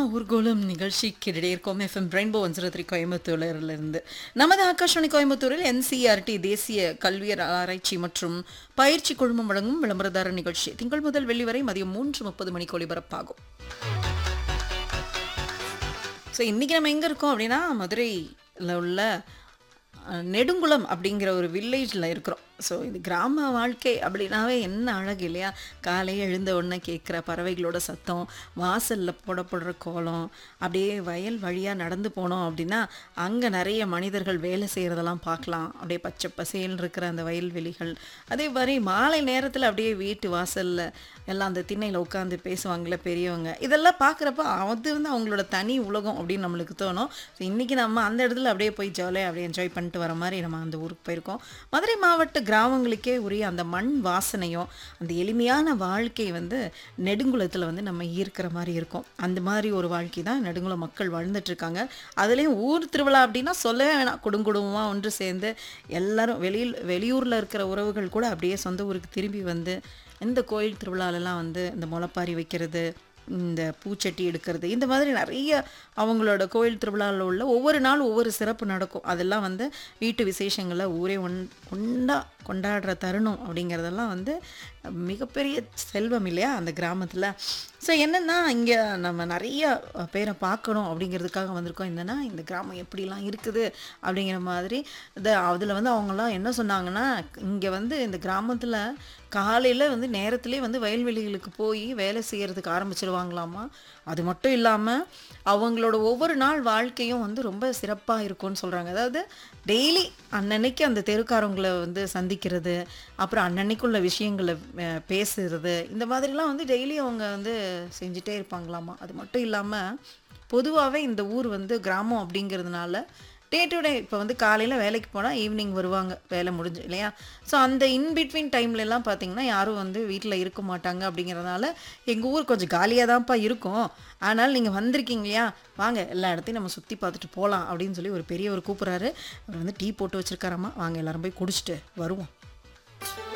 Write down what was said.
ஊர்கோலம் நிகழ்ச்சிக்கிடையே இருக்கோம் FM rainbow one zero three கோயம்புத்தூரிலிருந்து நமது ஆகாஷவாணி கோயம்புத்தூரில் என்சிஆர்டி தேசிய கல்வியர் ஆராய்ச்சி மற்றும் பயிற்சி குழுமம் வழங்கும் விளம்பரதார நிகழ்ச்சி திங்கள் முதல் வெள்ளி வரை மதியம் மூன்று முப்பது மணிக்கு ஒளிபரப்பாகும் ஸோ இன்றைக்கி நம்ம எங்கே இருக்கோம் அப்படின்னா மதுரையில் உள்ள அஹ், நெடுங்குளம் அப்படிங்கிற ஒரு வில்லேஜில் இருக்கிறோம் ஸோ இது கிராம வாழ்க்கை அப்படின்னாவே என்ன அழகு இல்லையா காலையே எழுந்த உடனே கேட்குற பறவைகளோட சத்தம் வாசலில் போடப்படுற கோலம் அப்படியே வயல் வழியாக நடந்து போனோம் அப்படின்னா அங்கே நிறைய மனிதர்கள் வேலை செய்கிறதெல்லாம் பார்க்கலாம் அப்படியே பச்சை பசேல்னு இருக்கிற அந்த வயல்வெளிகள் அதே மாதிரி மாலை நேரத்தில் அப்படியே வீட்டு வாசலில் எல்லாம் அந்த திண்ணையில் உட்காந்து பேசுவாங்கள்ல பெரியவங்க இதெல்லாம் பார்க்குறப்ப அது வந்து அவங்களோட தனி உலகம் அப்படின்னு நம்மளுக்கு தோணும் ஸோ இன்றைக்கி நம்ம அந்த இடத்துல அப்படியே போய் ஜாலியாக அப்படியே என்ஜாய் பண்ணிட்டு வர மாதிரி நம்ம அந்த ஊருக்கு போயிருக்கோம் மதுரை மாவட்ட கிராமங்களுக்கே உரிய அந்த மண் வாசனையும் அந்த எளிமையான வாழ்க்கை வந்து நெடுங்குளத்தில் வந்து நம்ம ஈர்க்கிற மாதிரி இருக்கும் அந்த மாதிரி ஒரு வாழ்க்கை தான் நெடுங்குளம் மக்கள் வாழ்ந்துட்டு இருக்காங்க அதுலேயும் ஊர் திருவிழா அப்படின்னா சொல்லவே வேணாம் குடும்பமாக ஒன்று சேர்ந்து எல்லாரும் வெளியில் வெளியூரில் இருக்கிற உறவுகள் கூட அப்படியே சொந்த ஊருக்கு திரும்பி வந்து இந்த கோயில் திருவிழாலெல்லாம் வந்து இந்த முளைப்பாரி வைக்கிறது இந்த பூச்சட்டி எடுக்கிறது இந்த மாதிரி நிறைய அவங்களோட கோயில் திருவிழாவில் உள்ள ஒவ்வொரு நாள் ஒவ்வொரு சிறப்பு நடக்கும் அதெல்லாம் வந்து வீட்டு விசேஷங்களில் ஊரே ஒன் ஒன்றா கொண்டாடுற தருணம் அப்படிங்கிறதெல்லாம் வந்து மிகப்பெரிய செல்வம் இல்லையா அந்த கிராமத்தில் ஸோ என்னென்னா இங்கே நம்ம நிறைய பேரை பார்க்கணும் அப்படிங்கிறதுக்காக வந்திருக்கோம் என்னென்னா இந்த கிராமம் எப்படிலாம் இருக்குது அப்படிங்கிற மாதிரி இது அதில் வந்து அவங்களாம் என்ன சொன்னாங்கன்னா இங்கே வந்து இந்த கிராமத்தில் காலையில் வந்து நேரத்திலே வந்து வயல்வெளிகளுக்கு போய் வேலை செய்கிறதுக்கு ஆரம்பிச்சிருவாங்களாமா அது மட்டும் இல்லாமல் அவங்களோட ஒவ்வொரு நாள் வாழ்க்கையும் வந்து ரொம்ப சிறப்பாக இருக்கும்னு சொல்கிறாங்க அதாவது டெய்லி அன்னன்னைக்கு அந்த தெருக்காரவங்களை வந்து சந்திக்கிறது அப்புறம் அன்னன்னைக்குள்ள விஷயங்களை அஹ், பேசுறது இந்த மாதிரிலாம் வந்து டெய்லி அவங்க வந்து செஞ்சுட்டே இருப்பாங்களாமா அது மட்டும் இல்லாமல் பொதுவாகவே இந்த ஊர் வந்து கிராமம் அப்படிங்கிறதுனால டே டு டே இப்போ வந்து காலையில் வேலைக்கு போனால் ஈவினிங் வருவாங்க வேலை முடிஞ்சு இல்லையா ஸோ அந்த இன்பிட்வீன் டைம்லலாம் பார்த்தீங்கன்னா யாரும் வந்து வீட்டில் இருக்க மாட்டாங்க அப்படிங்கிறதுனால எங்கள் ஊர் கொஞ்சம் காலியாக தான்ப்பா இருக்கும் ஆனால் நீங்கள் வந்திருக்கீங்க இல்லையா வாங்க எல்லா இடத்தையும் நம்ம சுற்றி பார்த்துட்டு போகலாம் அப்படின்னு சொல்லி ஒரு பெரியவர் கூப்பிட்றாரு அவர் வந்து டீ போட்டு வச்சிருக்காராமா வாங்க எல்லாரும் போய் குடிச்சிட்டு வருவோம்